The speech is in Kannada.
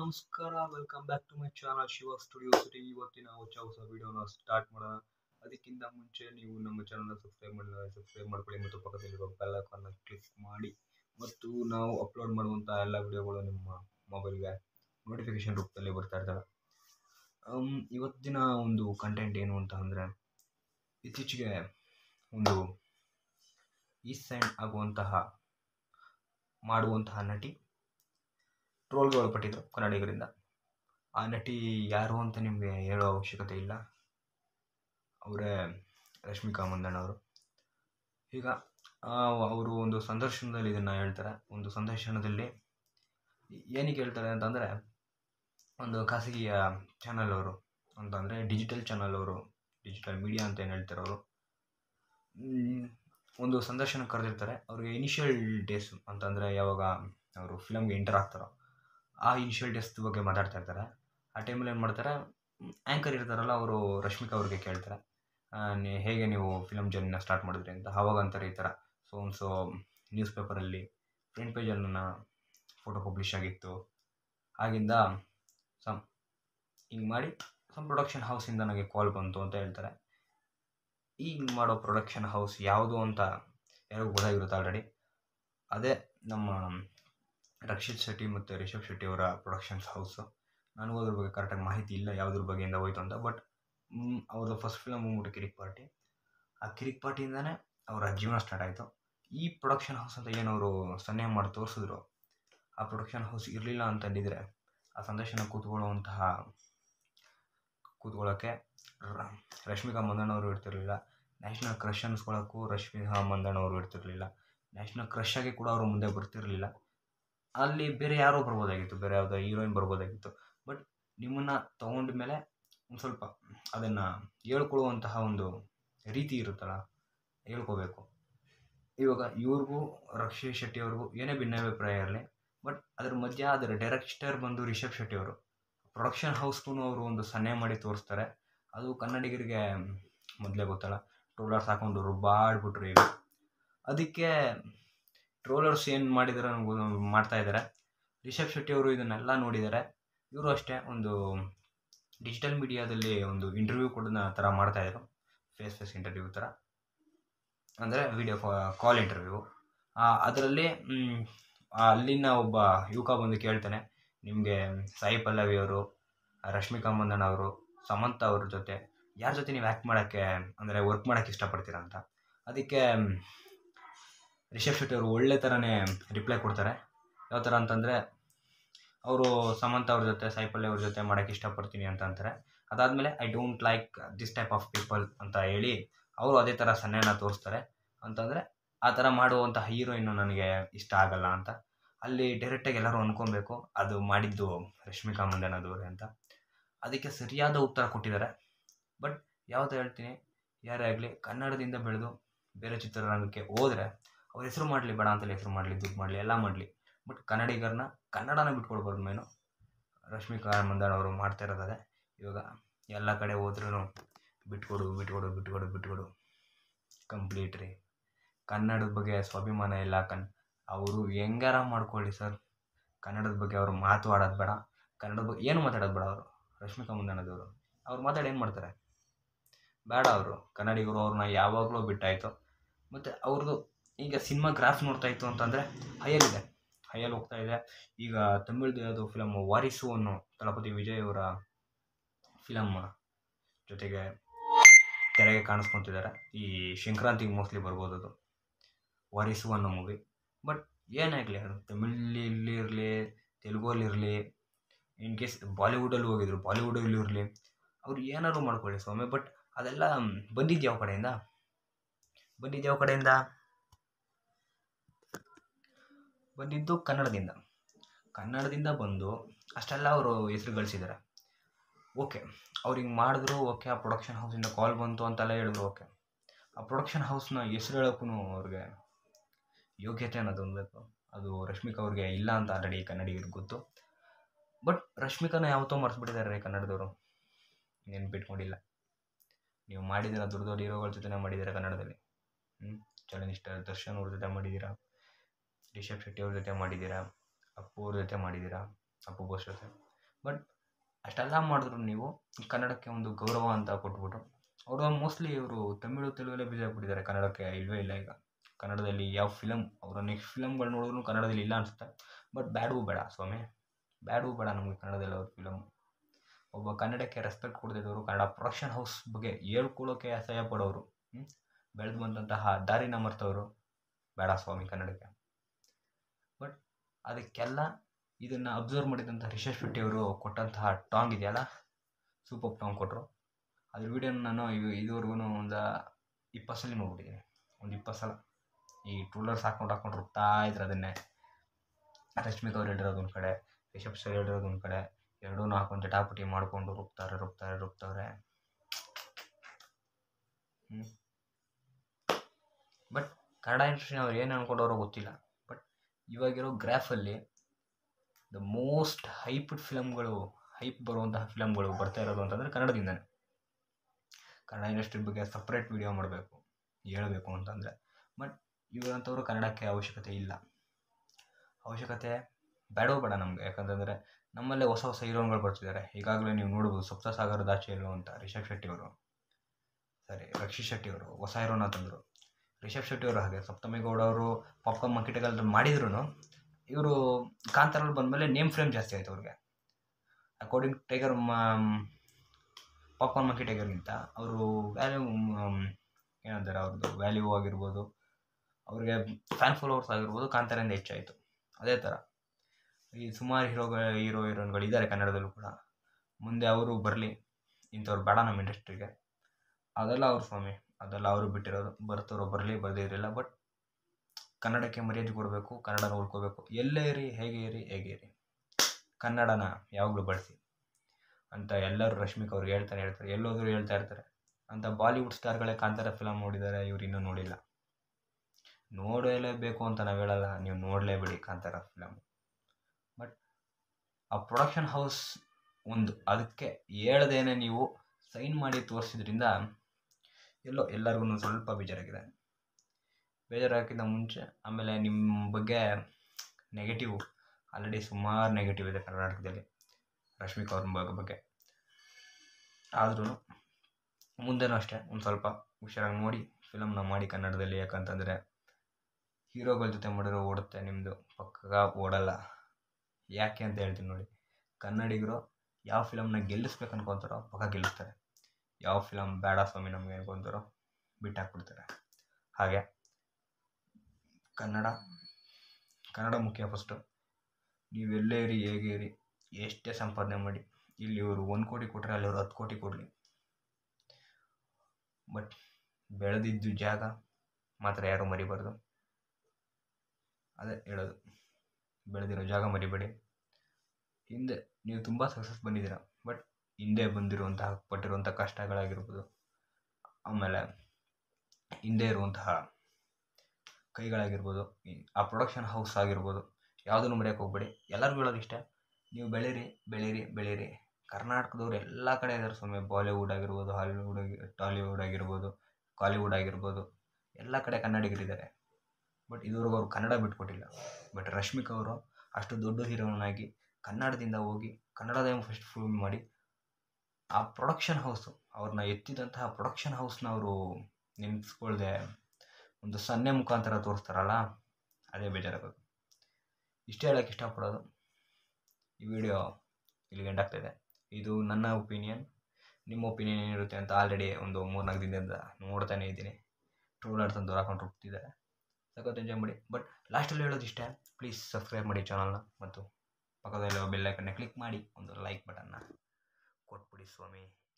ನಮಸ್ಕಾರ welcome back to my channel Shiva studios ಇವತ್ತಿನ ಹೊಸ ಹೊಸ ವಿಡಿಯೋನ ಸ್ಟಾರ್ಟ್ ಮಾಡೋಣ ಅದಕ್ಕಿಂತ ಮುಂಚೆ ನೀವು ನಮ್ಮ ಚಾನಲ್ನ ಸಬ್ಸ್ಕ್ರೈಬ್ ಮಾಡಿದ್ರೆ ಸಬ್ಸ್ಕ್ರೈಬ್ ಮಾಡ್ಕೊಳ್ಳಿ ಮತ್ತು ಪಕ್ಕದಲ್ಲಿರುವ ಬೆಲ್ ಐಕಾನ್ನ ಕ್ಲಿಕ್ ಮಾಡಿ ಮತ್ತು ನಾವು ಅಪ್ಲೋಡ್ ಮಾಡುವಂಥ ಎಲ್ಲ ವಿಡಿಯೋಗಳು ನಿಮ್ಮ ಮೊಬೈಲ್ಗೆ ನೋಟಿಫಿಕೇಶನ್ ರೂಪದಲ್ಲಿ ಬರ್ತಾ ಇರ್ತವೆ ಅಮ್, ಇವತ್ತಿನ ಒಂದು ಕಂಟೆಂಟ್ ಏನು ಅಂತ ಅಂದರೆ ಇತ್ತೀಚೆಗೆ ಒಂದು ಈ ಸೈನ್ ಆಗುವಂತಹ ಮಾಡುವಂತಹ ನಟಿ ಟ್ರೋಲ್ಗೆ ಒಳಪಟ್ಟಿದ್ರು ಕನ್ನಡಿಗರಿಂದ ಆ ನಟಿ ಯಾರು ಅಂತ ನಿಮಗೆ ಹೇಳೋ ಅವಶ್ಯಕತೆ ಇಲ್ಲ ಅವರೇ ರಶ್ಮಿಕಾ ಮಂದಣ್ಣ ಅವರು ಈಗ ಅವರು ಒಂದು ಸಂದರ್ಶನದಲ್ಲಿ ಇದನ್ನು ಹೇಳ್ತಾರೆ ಒಂದು ಸಂದರ್ಶನದಲ್ಲಿ ಏನಕ್ಕೆ ಹೇಳ್ತಾರೆ ಅಂತಂದರೆ ಒಂದು ಖಾಸಗಿಯ ಚಾನಲ್ ಅವರು ಅಂತಂದರೆ ಡಿಜಿಟಲ್ ಚಾನಲ್ ಅವರು ಡಿಜಿಟಲ್ ಮೀಡಿಯಾ ಅಂತ ಏನು ಹೇಳ್ತಾರೆ ಅವರು ಮ್, ಒಂದು ಸಂದರ್ಶನ ಕರೆದಿರ್ತಾರೆ ಅವ್ರಿಗೆ ಇನಿಷಿಯಲ್ ಡೇಸ್ ಅಂತಂದರೆ ಯಾವಾಗ ಅವರು ಫಿಲಮ್ಗೆ ಎಂಟರ್ ಆಗ್ತಾರೋ ಆ ಇನಿಷಿಯಲ್ ಡೇಸ್ ಬಗ್ಗೆ ಮಾತಾಡ್ತಾ ಇರ್ತಾರೆ ಆ ಟೈಮಲ್ಲಿ ಏನು ಮಾಡ್ತಾರೆ ಆ್ಯಂಕರ್ ಇರ್ತಾರಲ್ಲ ಅವರು ರಶ್ಮಿಕಾ ಅವ್ರಿಗೆ ಕೇಳ್ತಾರೆ ಆ, ನೀ- ಹೇಗೆ ನೀವು ಫಿಲಮ್ ಜರ್ನಿನ ಸ್ಟಾರ್ಟ್ ಮಾಡಿದ್ರಿ ಅಂತ ಆವಾಗ ಅಂತಾರೆ ಈ ಥರ ಸೊ ಒಂದು ಸೊ ನ್ಯೂಸ್ ಪೇಪರಲ್ಲಿ ಫ್ರಂಟ್ ಪೇಜಲ್ಲಿ ನನ್ನ ಫೋಟೋ ಪಬ್ಲಿಷ್ ಆಗಿತ್ತು ಆಗಿಂದ ಸಮ್ ಹಿಂಗೆ ಮಾಡಿ ಸಮ್ ಪ್ರೊಡಕ್ಷನ್ ಹೌಸಿಂದ ನನಗೆ ಕಾಲ್ ಬಂತು ಅಂತ ಹೇಳ್ತಾರೆ ಈಗ ಮಾಡೋ ಪ್ರೊಡಕ್ಷನ್ ಹೌಸ್ ಯಾವುದು ಅಂತ ಯಾರಿಗೂ ಗೊತ್ತಾಗಿರುತ್ತೆ ಆಲ್ರೆಡಿ ಅದೇ ನಮ್ಮ ರಕ್ಷಿತ್ ಶೆಟ್ಟಿ ಮತ್ತು ರಿಷಬ್ ಶೆಟ್ಟಿ ಅವರ ಪ್ರೊಡಕ್ಷನ್ಸ್ ಹೌಸು ನನಗೂ ಅದ್ರ ಬಗ್ಗೆ ಕರೆಕ್ಟಾಗಿ ಮಾಹಿತಿ ಇಲ್ಲ ಯಾವುದ್ರ ಬಗ್ಗೆಯಿಂದ ಹೋಯ್ತು ಅಂತ ಬಟ್ ಅವ್ರದ್ದು ಫಸ್ಟ್ ಫಿಲಮ್ ಬಂದ್ಬಿಟ್ಟು ಕಿರಿಕ್ ಪಾರ್ಟಿ ಆ ಕಿರಿಕ್ ಪಾರ್ಟಿಯಿಂದನೇ ಅವರ ಜೀವನ ಸ್ಟಾರ್ಟ್ ಆಯಿತು ಈ ಪ್ರೊಡಕ್ಷನ್ ಹೌಸ್ ಅಂತ ಏನು ಅವರು ಸನ್ನೆ ಮಾಡಿ ತೋರಿಸಿದ್ರು ಆ ಪ್ರೊಡಕ್ಷನ್ ಹೌಸ್ ಇರಲಿಲ್ಲ ಅಂತಂದಿದ್ರೆ ಆ ಸಂದರ್ಶನ ಕೂತ್ಕೊಳ್ಳುವಂತಹ ಕೂತ್ಕೊಳ್ಳೋಕ್ಕೆ ರ- ರಶ್ಮಿಕಾ ಮಂದಣ್ಣ ಅವರು ಇರ್ತಿರ್ಲಿಲ್ಲ ನ್ಯಾಷನಲ್ ಕ್ರಶ್ ಅನ್ಸ್ಕೊಳ್ಳೋಕ್ಕೂ ರಶ್ಮಿಕಾ ಮಂದಣ್ಣ ಅವರು ಇರ್ತಿರ್ಲಿಲ್ಲ ನ್ಯಾಷನಲ್ ಕ್ರಶ್ ಆಗಿ ಕೂಡ ಅವರು ಮುಂದೆ ಬರ್ತಿರಲಿಲ್ಲ ಅಲ್ಲಿ ಬೇರೆ ಯಾರೋ ಬರ್ಬೋದಾಗಿತ್ತು ಬೇರೆ ಯಾವುದೋ ಹೀರೋಯಿನ್ ಬರ್ಬೋದಾಗಿತ್ತು ಬಟ್ ನಿಮ್ಮನ್ನು ತೊಗೊಂಡ ಮೇಲೆ ಒಂದು ಸ್ವಲ್ಪ ಅದನ್ನು ಹೇಳ್ಕೊಳ್ಳುವಂತಹ ಒಂದು ರೀತಿ ಇರುತ್ತಲ್ಲ ಹೇಳ್ಕೋಬೇಕು ಇವಾಗ ಇವ್ರಿಗೂ ರಕ್ಷಿತ್ ಶೆಟ್ಟಿ ಅವ್ರಿಗೂ ಏನೇ ಭಿನ್ನಾಭಿಪ್ರಾಯ ಇರಲಿ ಬಟ್ ಅದ್ರ ಮಧ್ಯ ಅದರ ಡೈರೆಕ್ಟರ್ ಬಂದು ರಿಷಬ್ ಶೆಟ್ಟಿ ಅವರು ಪ್ರೊಡಕ್ಷನ್ ಹೌಸ್ಗೂ ಅವರು ಒಂದು ಸನ್ನೆ ಮಾಡಿ ತೋರಿಸ್ತಾರೆ ಅದು ಕನ್ನಡಿಗರಿಗೆ ಮೊದಲೇ ಗೊತ್ತಲ್ಲ ಟ್ರೋಲರ್ಸ್ ಹಾಕೊಂಡು ರುಬ್ಬಾಡ್ಬಿಟ್ರು ಈಗ ಅದಕ್ಕೆ ಟ್ರೋಲರ್ಸ್ ಏನು ಮಾಡಿದಾರೆ ನನಗೆ ಮಾಡ್ತಾ ಇದ್ದಾರೆ ರಿಷಬ್ ಶೆಟ್ಟಿ ಅವರು ಇದನ್ನೆಲ್ಲ ನೋಡಿದ್ದಾರೆ ಇವರು ಅಷ್ಟೇ ಒಂದು ಡಿಜಿಟಲ್ ಮೀಡಿಯಾದಲ್ಲಿ ಒಂದು ಇಂಟರ್ವ್ಯೂ ಕೂಡ ಥರ ಮಾಡ್ತಾಯಿದ್ರು ಫೇಸ್ ಫೇಸ್ ಇಂಟರ್ವ್ಯೂ ಥರ ಅಂದರೆ ವಿಡಿಯೋ ಕಾಲ್ ಇಂಟರ್ವ್ಯೂ ಅದರಲ್ಲಿ ಅಲ್ಲಿನ ಒಬ್ಬ ಯುವಕ ಬಂದು ಕೇಳ್ತಾನೆ ನಿಮಗೆ ಸಾಯಿ ಪಲ್ಲವಿ ಅವರು ರಶ್ಮಿಕಾ ಮಂದಣ್ಣ ಅವರು ಸಮಂತ ಅವ್ರ ಜೊತೆ ಯಾರ ಜೊತೆ ನೀವು ಆ್ಯಕ್ಟ್ ಮಾಡೋಕ್ಕೆ ಅಂದರೆ ವರ್ಕ್ ಮಾಡೋಕ್ಕೆ ಇಷ್ಟಪಡ್ತೀರಾ ಅಂತ ಅದಕ್ಕೆ ಮ್, ರಿಷಬ್ ಶೆಟ್ಟಿ ಅವರು ಒಳ್ಳೆ ಥರನೇ ರಿಪ್ಲೈ ಕೊಡ್ತಾರೆ ಯಾವ ಥರ ಅಂತಂದರೆ ಅವರು ಸಮಂತ ಅವ್ರ ಜೊತೆ ಸೈಪಲ್ಯ ಅವ್ರ ಜೊತೆ ಮಾಡೋಕ್ಕೆ ಇಷ್ಟಪಡ್ತೀನಿ ಅಂತ ಅಂತಾರೆ ಅದಾದಮೇಲೆ I don't like this type of people ಅಂತ ಹೇಳಿ ಅವರು ಅದೇ ಥರ ಸನ್ನೆನ ತೋರಿಸ್ತಾರೆ ಅಂತಂದರೆ ಆ ಥರ ಮಾಡುವಂಥ ಹೀರೋಯಿನ್ನು ನನಗೆ ಇಷ್ಟ ಆಗಲ್ಲ ಅಂತ ಅಲ್ಲಿ ಡೈರೆಕ್ಟಾಗಿ ಎಲ್ಲರೂ ಅನ್ಕೊಬೇಕು ಅದು ಮಾಡಿದ್ದು ರಶ್ಮಿಕಾ ಮಂದಣ್ಣದವ್ರೆ ಅಂತ ಅದಕ್ಕೆ ಸರಿಯಾದ ಉತ್ತರ ಕೊಟ್ಟಿದ್ದಾರೆ ಬಟ್ ಯಾವ್ದು ಹೇಳ್ತೀನಿ ಯಾರೇ ಆಗಲಿ ಕನ್ನಡದಿಂದ ಬೆಳೆದು ಬೇರೆ ಚಿತ್ರರಂಗಕ್ಕೆ ಹೋದರೆ ಅವ್ರ ಹೆಸರು ಮಾಡಲಿ ಬೇಡ ಅಂತಲೇ ಹೆಸರು ಮಾಡಲಿ ದುಡ್ಡು ಮಾಡಲಿ ಎಲ್ಲ ಮಾಡಲಿ ಬಟ್ ಕನ್ನಡಿಗರನ್ನ ಕನ್ನಡನ ಬಿಟ್ಕೊಡ್ಬಾರ್ದು ಮೇನು ರಶ್ಮಿಕಾ ಮಂದಣ್ಣ ಅವರು ಮಾಡ್ತಾ ಇರೋದು ಅದೇ ಇವಾಗ ಎಲ್ಲ ಕಡೆ ಹೋದ್ರೂ ಬಿಟ್ಕೊಡು ಬಿಟ್ಕೊಡು ಬಿಟ್ಕೊಡು ಬಿಟ್ಕೊಡು ಕಂಪ್ಲೀಟ್ ರೀ ಕನ್ನಡದ ಬಗ್ಗೆ ಸ್ವಾಭಿಮಾನ ಇಲ್ಲ ಕನ್ ಅವರು ಹೆಂಗಾರ ಮಾಡ್ಕೊಳ್ಳಿ ಸರ್ ಕನ್ನಡದ ಬಗ್ಗೆ ಅವರು ಮಾತು ಆಡೋದು ಬೇಡ ಕನ್ನಡದ ಬಗ್ಗೆ ಏನು ಮಾತಾಡೋದು ಬೇಡ ಅವರು ರಶ್ಮಿಕಾ ಮಂದಣ್ಣದವರು ಅವ್ರು ಮಾತಾಡಿ ಏನು ಮಾಡ್ತಾರೆ ಬೇಡ ಅವರು ಕನ್ನಡಿಗರು ಅವ್ರನ್ನ ಯಾವಾಗಲೂ ಬಿಟ್ಟಾಯಿತು ಮತ್ತು ಅವ್ರದ್ದು ಈಗ ಸಿನಿಮಾ ಗ್ರಾಫ್ ನೋಡ್ತಾ ಇತ್ತು ಅಂತಂದರೆ ಹೈಯಲ್ಲಿದೆ ಹೈಯಲ್ಲಿ ಹೋಗ್ತಾ ಇದೆ ಈಗ ತಮಿಳ್ದು ಯಾವುದು ಫಿಲಮ್ ವಾರಿಸು ಅನ್ನೋ ತಳಪತಿ ವಿಜಯ್ ಅವರ ಫಿಲಮ್ ಜೊತೆಗೆ ತೆರೆಗೆ ಕಾಣಿಸ್ಕೊತಿದ್ದಾರೆ ಈ ಸಂಕ್ರಾಂತಿಗೆ ಮೋಸ್ಟ್ಲಿ ಬರ್ಬೋದು ಅದು ವಾರಿಸು ಅನ್ನೋ ಮೂವಿ ಬಟ್ ಏನಾಗಲಿ ಅದು ತಮಿಳಲ್ಲಿ ಇರಲಿ ತೆಲುಗಲ್ಲಿರಲಿ ಇನ್ ಕೇಸ್ ಬಾಲಿವುಡಲ್ಲಿ ಹೋಗಿದ್ರು ಬಾಲಿವುಡಲ್ಲಿ ಇರಲಿ ಅವ್ರು ಏನಾದ್ರು ಮಾಡ್ಕೊಳ್ಳಿ ಸ್ವಾಮಿ ಬಟ್ ಅದೆಲ್ಲ ಬಂದಿದ್ದು ಯಾವ ಕಡೆಯಿಂದ ಬಂದಿದ್ದು ಯಾವ ಕಡೆಯಿಂದ ಬಂದಿದ್ದು ಕನ್ನಡದಿಂದ ಕನ್ನಡದಿಂದ ಬಂದು ಅಷ್ಟೆಲ್ಲ ಅವರು ಹೆಸರು ಗಳಿಸಿದ್ದಾರೆ ಓಕೆ ಅವ್ರು ಹಿಂಗೆ ಮಾಡಿದ್ರು ಓಕೆ ಆ ಪ್ರೊಡಕ್ಷನ್ ಹೌಸಿಂದ ಕಾಲ್ ಬಂತು ಅಂತೆಲ್ಲ ಹೇಳಿದ್ರು ಓಕೆ ಆ ಪ್ರೊಡಕ್ಷನ್ ಹೌಸ್ನ ಹೆಸರು ಹೇಳೋಕ್ಕೂ ಅವ್ರಿಗೆ ಯೋಗ್ಯತೆ ಅನ್ನೋದು ಒಂದು ಬೇಕು ಅದು ರಶ್ಮಿಕಾ ಅವ್ರಿಗೆ ಇಲ್ಲ ಅಂತ ಆಲ್ರೆಡಿ ಕನ್ನಡಿಗರಿಗೆ ಗೊತ್ತು ಬಟ್ ರಶ್ಮಿಕಾನ ಯಾವತ್ತೋ ಮರ್ಸ್ಬಿಟ್ಟಿದ್ದಾರೆ ಕನ್ನಡದವರು ನೆನ್ಪಿಟ್ಕೊಂಡಿಲ್ಲ ನೀವು ಮಾಡಿದ್ದೀರ ದೊಡ್ಡ ದೊಡ್ಡ ಹೀರೋಗಳ ಜೊತೆ ಮಾಡಿದ್ದೀರಾ ಕನ್ನಡದಲ್ಲಿ ಹ್ಞೂ ಚಲನ್ ಸ್ಟಾರ್ ದರ್ಶನ್ ಅವ್ರ ಜೊತೆ ಮಾಡಿದ್ದೀರಾ ರಿಷಬ್ ಶೆಟ್ಟಿ ಅವ್ರ ಜೊತೆ ಮಾಡಿದ್ದೀರಾ ಅಪ್ಪು ಅವ್ರ ಜೊತೆ ಮಾಡಿದ್ದೀರಾ ಅಪ್ಪು ಬೋಸ್ ಜೊತೆ ಬಟ್ ಅಷ್ಟೆಲ್ಲ ಮಾಡಿದ್ರು ನೀವು ಕನ್ನಡಕ್ಕೆ ಒಂದು ಗೌರವ ಅಂತ ಕೊಟ್ಬಿಟ್ಟು ಅವರು ಮೋಸ್ಟ್ಲಿ ಇವರು ತಮಿಳು ತೆಲುಗಲ್ಲೇ ಬ್ಯುಸಿ ಆಗ್ಬಿಟ್ಟಿದ್ದಾರೆ ಕನ್ನಡಕ್ಕೆ ಇಲ್ಲವೇ ಇಲ್ಲ ಈಗ ಕನ್ನಡದಲ್ಲಿ ಯಾವ ಫಿಲಮ್ ಅವರ ನೆಕ್ಸ್ಟ್ ಫಿಲಮ್ಗಳು ನೋಡಿದ್ರು ಕನ್ನಡದಲ್ಲಿ ಇಲ್ಲ ಅನಿಸುತ್ತೆ ಬಟ್ ಬ್ಯಾಡೂ ಬೇಡ ಸ್ವಾಮಿ ಬ್ಯಾಡೂ ಬೇಡ ನಮಗೆ ಕನ್ನಡದಲ್ಲಿ ಅವ್ರ ಫಿಲಮ್ ಒಬ್ಬ ಕನ್ನಡಕ್ಕೆ ರೆಸ್ಪೆಕ್ಟ್ ಕೊಡ್ತಿದ್ದವರು ಕನ್ನಡ ಪ್ರೊಡಕ್ಷನ್ ಹೌಸ್ ಬಗ್ಗೆ ಹೇಳ್ಕೊಳ್ಳೋಕೆ ಅಸಹ್ಯ ಪಡೋರು ಬೆಳೆದು ಬಂದಂತಹ ದಾರಿನ ಮರ್ತವರು ಬೇಡ ಸ್ವಾಮಿ ಕನ್ನಡಕ್ಕೆ ಬಟ್ ಅದಕ್ಕೆಲ್ಲ ಇದನ್ನು ಅಬ್ಸರ್ವ್ ಮಾಡಿದಂಥ ರಿಷಬ್ ಶೆಟ್ಟಿ ಅವರು ಕೊಟ್ಟಂತಹ ಟಾಂಗ್ ಇದೆಯಲ್ಲ ಸೂಪರ್ ಟಾಂಗ್ ಕೊಟ್ಟರು ಅದ್ರ ವೀಡಿಯೋನ ನಾನು ಇವ- ಇದುವರೆಗೂ ಒಂದು ಇಪ್ಪತ್ತು ಸಲ ನೋಡ್ಬಿಟ್ಟಿದ್ದೀನಿ ಒಂದು ಇಪ್ಪತ್ತು ಸಲ ಈ ಟ್ರೂಲರ್ಸ್ ಹಾಕೊಂಡು ಹಾಕೊಂಡು ರುಬ್ತಾ ಇದ್ರು ಅದನ್ನೇ ರಶ್ಮಿಕಾ ಅವ್ರು ಹೇಳಿರೋದು ಒಂದು ಕಡೆ ರಿಷಬ್ ಸರ್ ಹೇಳಿರೋದು ಒಂದು ಕಡೆ ಎರಡೂ ಹಾಕೊಂಡು ಜಟಾಪಟಿ ಮಾಡಿಕೊಂಡು ರುಬ್ತಾರೆ ರುಬ್ತಾರೆ ರುಬ್ತಾರೆ ಹ್ಞೂ ಬಟ್ ಕನ್ನಡ ಇಂಡಸ್ಟ್ರಿ ಅವ್ರು ಏನು ಅನ್ಕೊಂಡವ್ರೋ ಗೊತ್ತಿಲ್ಲ ಬಟ್ ಇವಾಗಿರೋ ಗ್ರಾಫಲ್ಲಿ ದ ಮೋಸ್ಟ್ ಹೈಪ್ಡ್ ಫಿಲಮ್ಗಳು ಹೈಪ್ ಬರುವಂತಹ ಫಿಲಮ್ಗಳು ಬರ್ತಾ ಇರೋದು ಅಂತಂದರೆ ಕನ್ನಡದಿಂದನೇ ಕನ್ನಡ ಇಂಡಸ್ಟ್ರಿ ಬಗ್ಗೆ ಸಪ್ರೇಟ್ ವಿಡಿಯೋ ಮಾಡಬೇಕು ಹೇಳಬೇಕು ಅಂತಂದರೆ ಬಟ್ ಇವರಂಥವ್ರು ಕನ್ನಡಕ್ಕೆ ಅವಶ್ಯಕತೆ ಇಲ್ಲ ಅವಶ್ಯಕತೆ ಬೇಡವೂ ಬೇಡ ನಮಗೆ ಯಾಕಂತಂದರೆ ನಮ್ಮಲ್ಲೇ ಹೊಸ ಹೊಸ ಹೀರೋನ್ಗಳು ಬರ್ತಿದ್ದಾರೆ ಈಗಾಗಲೇ ನೀವು ನೋಡ್ಬೋದು ಸಪ್ತಸಾಗರದ ಆಚೆ ಇರುವಂಥ ರಿಷಬ್ ಶೆಟ್ಟಿ ಅವರು ಸರಿ ರಕ್ಷಿತ್ ಶೆಟ್ಟಿ ಅವರು ಹೊಸ ಹೀರೋನ ತಂದರು ರಿಷಬ್ ಶೆಟ್ಟಿ ಅವರು ಹಾಗೆ ಸಪ್ತಮಿ ಗೌಡ ಅವರು ಪಾಪ್ಕಾರ್ನ್ ಮಾರ್ಕೆಟ್ಗಳಲ್ಲಿ ಮಾಡಿದ್ರು ಇವರು ಕಾಂತಾರಲ್ಲಿ ಬಂದಮೇಲೆ ನೇಮ್ ಫ್ರೇಮ್ ಜಾಸ್ತಿ ಆಯಿತು ಅವ್ರಿಗೆ ಅಕಾರ್ಡಿಂಗ್ ಟೈಗರ್ ಪಾಪ್ಕಾರ್ನ್ ಮಾರ್ಕೆಟ್ ಟೈಗರ್ಗಿಂತ ಅವರು ವ್ಯಾಲ್ಯೂ ಏನಂತಾರೆ ಅವ್ರದ್ದು ವ್ಯಾಲ್ಯೂ ಆಗಿರ್ಬೋದು ಅವ್ರಿಗೆ ಫ್ಯಾನ್ ಫಾಲೋವರ್ಸ್ ಆಗಿರ್ಬೋದು ಕಾಂತಾರಿಂದ ಹೆಚ್ಚಾಯಿತು ಅದೇ ಥರ ಈ ಸುಮಾರು ಹೀರೋಗಳ ಹೀರೋ ಹೀರೋಯಿನ್ಗಳು ಇದ್ದಾರೆ ಕನ್ನಡದಲ್ಲೂ ಕೂಡ ಮುಂದೆ ಅವರು ಬರಲಿ ಇಂಥವ್ರು ಬೇಡ ನಮ್ಮ ಇಂಡಸ್ಟ್ರಿಗೆ ಅದೆಲ್ಲ ಅವ್ರ ಸ್ವಾಮಿ ಅದೆಲ್ಲ ಅವರು ಬಿಟ್ಟಿರೋದು ಬರ್ತವ್ರು ಬರಲಿ ಬರದೇ ಇರಲಿಲ್ಲ ಬಟ್ ಕನ್ನಡಕ್ಕೆ ಮರ್ಯಾದೆ ಕೊಡಬೇಕು ಕನ್ನಡನ ಉಳ್ಕೋಬೇಕು ಎಲ್ಲೇ ಇರಿ ಹೇಗೆ ಇರಿ ಹೇಗೆ ಇರಿ ಕನ್ನಡನ ಯಾವಾಗಲೂ ಬಳಸಿ ಅಂತ ಎಲ್ಲರೂ ರಶ್ಮಿಕಾ ಅವ್ರಿಗೆ ಹೇಳ್ತಾನೆ ಹೇಳ್ತಾರೆ ಎಲ್ಲೋದ್ರು ಹೇಳ್ತಾ ಇರ್ತಾರೆ ಅಂತ ಬಾಲಿವುಡ್ ಸ್ಟಾರ್ಗಳೇ ಕಾಂತಾರ ಫಿಲಮ್ ನೋಡಿದ್ದಾರೆ ಇವ್ರು ಇನ್ನೂ ನೋಡಿಲ್ಲ ನೋಡಲೇಬೇಕು ಅಂತ ನಾವು ಹೇಳಲ್ಲ ನೀವು ನೋಡಲೇಬೇಡಿ ಕಾಂತಾರ ಫಿಲಮ್ ಬಟ್ ಆ ಪ್ರೊಡಕ್ಷನ್ ಹೌಸ್ ಒಂದು ಅದಕ್ಕೆ ಹೇಳ್ದೇನೆ ನೀವು ಸೈನ್ ಮಾಡಿ ತೋರಿಸಿದ್ರಿಂದ ಎಲ್ಲೋ ಎಲ್ಲರಿಗೂ ಸ್ವಲ್ಪ ಬೇಜಾರಾಗಿದೆ ಬೇಜಾರಾಗಿದ್ದ ಮುಂಚೆ ಆಮೇಲೆ ನಿಮ್ಮ ಬಗ್ಗೆ ನೆಗೆಟಿವ್ ಆಲ್ರೆಡಿ ಸುಮಾರು ನೆಗೆಟಿವ್ ಇದೆ ಕರ್ನಾಟಕದಲ್ಲಿ ರಶ್ಮಿಕಾ ಅವ್ರ ಬಗ್ಗೆ ಬಗ್ಗೆ ಆದ್ರೂ ಮುಂದೆನೂ ಅಷ್ಟೇ ಒಂದು ಸ್ವಲ್ಪ ಹುಷಾರಾಗಿ ನೋಡಿ ಫಿಲಮ್ನ ಮಾಡಿ ಕನ್ನಡದಲ್ಲಿ ಯಾಕಂತಂದರೆ ಹೀರೋಗಳ ಜೊತೆ ಮಾಡಿರೋ ಓಡುತ್ತೆ ನಿಮ್ಮದು ಪಕ್ಕ ಓಡಲ್ಲ ಯಾಕೆ ಅಂತ ಹೇಳ್ತೀನಿ ನೋಡಿ ಕನ್ನಡಿಗರು ಯಾವ ಫಿಲಮ್ನ ಗೆಲ್ಲಿಸ್ಬೇಕು ಅನ್ಕೊತಾರೋ ಪಕ್ಕ ಗೆಲ್ಲಿಸ್ತಾರೆ ಯಾವ ಫಿಲಮ್ ಬೇಡ ಸ್ವಾಮಿ ನಮಗೆ ಅನ್ಕೊತಾರೋ ಬಿಟ್ಟು ಹಾಕ್ಬಿಡ್ತಾರೆ ಹಾಗೆ ಕನ್ನಡ ಕನ್ನಡ ಮುಖ್ಯ ಫಸ್ಟು ನೀವೆಲ್ಲೇ ಇರಿ ಹೇಗೆ ಇರಿ ಎಷ್ಟೇ ಸಂಪಾದನೆ ಮಾಡಿ ಇಲ್ಲಿ ಇವರು ಒಂದು ಕೋಟಿ ಕೊಟ್ಟರೆ ಅಲ್ಲಿ ಅವರು ಹತ್ತು ಕೋಟಿ ಕೊಡಲಿ ಬಟ್ ಬೆಳೆದಿದ್ದು ಜಾಗ ಮಾತ್ರ ಯಾರೂ ಮರಿಬಾರ್ದು ಅದೇ ಹೇಳೋದು ಬೆಳೆದಿರೋ ಜಾಗ ಮರಿಬೇಡಿ ಹಿಂದೆ ನೀವು ತುಂಬ ಸಕ್ಸಸ್ ಬಂದಿದ್ದೀರ ಬಟ್ ಹಿಂದೆ ಬಂದಿರುವಂತಹ ಪಟ್ಟಿರುವಂಥ ಕಷ್ಟಗಳಾಗಿರ್ಬೋದು ಆಮೇಲೆ ಹಿಂದೆ ಇರುವಂತಹ ಕೈಗಳಾಗಿರ್ಬೋದು ಈ ಆ ಪ್ರೊಡಕ್ಷನ್ ಹೌಸ್ ಆಗಿರ್ಬೋದು ಯಾವುದನ್ನು ಮರೆಯೋಕೆ ಹೋಗ್ಬೇಡಿ ಎಲ್ಲರಿಗೂ ಹೇಳೋದು ಇಷ್ಟ ನೀವು ಬೆಳೀರಿ ಬೆಳೀರಿ ಬೆಳೀರಿ ಕರ್ನಾಟಕದವ್ರು ಎಲ್ಲ ಕಡೆ ಇದ್ದಾರೆ ಸ್ವಾಮಿ ಬಾಲಿವುಡ್ ಆಗಿರ್ಬೋದು ಹಾಲಿವುಡ್ ಆಗಿ ಟಾಲಿವುಡ್ ಆಗಿರ್ಬೋದು ಕಾಲಿವುಡ್ ಆಗಿರ್ಬೋದು ಎಲ್ಲ ಕಡೆ ಕನ್ನಡಿಗರಿದ್ದಾರೆ ಬಟ್ ಇದುವರೆಗೂ ಅವ್ರು ಕನ್ನಡ ಬಿಟ್ಕೊಟ್ಟಿಲ್ಲ ಬಟ್ ರಶ್ಮಿಕಾ ಅವರು ಅಷ್ಟು ದೊಡ್ಡ ಹೀರೋನಾಗಿ ಕನ್ನಡದಿಂದ ಹೋಗಿ ಕನ್ನಡದ ಫಸ್ಟ್ ಫಿಲ್ಮ್ ಮಾಡಿ ಆ ಪ್ರೊಡಕ್ಷನ್ ಹೌಸು ಅವ್ರನ್ನ ಎತ್ತಿದಂತಹ ಪ್ರೊಡಕ್ಷನ್ ಹೌಸ್ನ ಅವರು ನೆನೆಸ್ಕೊಳ್ದೆ ಒಂದು ಸನ್ನೆ ಮುಖಾಂತರ ತೋರಿಸ್ತಾರಲ್ಲ ಅದೇ ಬೇಜಾರಾಗೋದು ಇಷ್ಟೇ ಹೇಳೋಕ್ಕೆ ಇಷ್ಟಪಡೋದು ಈ ವಿಡಿಯೋ ಇಲ್ಲಿಗೆ ಎಂಡ್ ಆಗ್ತಾಯಿದೆ ಇದು ನನ್ನ ಒಪಿನಿಯನ್ ನಿಮ್ಮ ಒಪಿನಿಯನ್ ಏನಿರುತ್ತೆ ಅಂತ ಆಲ್ರೆಡಿ ಒಂದು ಮೂರ್ನಾಲ್ಕು ದಿನದಿಂದ ನೋಡ್ತಾನೇ ಇದ್ದೀನಿ ಟ್ರೋಲರ್ಸ್ ಅಂತ ಹಾಕೊಂಡು ರುಬ್ತಿದ್ದಾರೆ ಸಖತ್ ಎಂಜಾಯ್ ಮಾಡಿ ಬಟ್ ಲಾಸ್ಟಲ್ಲಿ ಹೇಳೋದು ಇಷ್ಟೇ ಪ್ಲೀಸ್ ಸಬ್ಸ್ಕ್ರೈಬ್ ಮಾಡಿ ಚಾನಲ್ನ ಮತ್ತು ಪಕ್ಕದಲ್ಲಿರೋ ಬೆಲ್ಲೈಕನ್ನ ಕ್ಲಿಕ್ ಮಾಡಿ ಒಂದು ಲೈಕ್ ಬಟನ್ನ ಕೊಟ್ಬಿಡಿ ಸ್ವಾಮಿ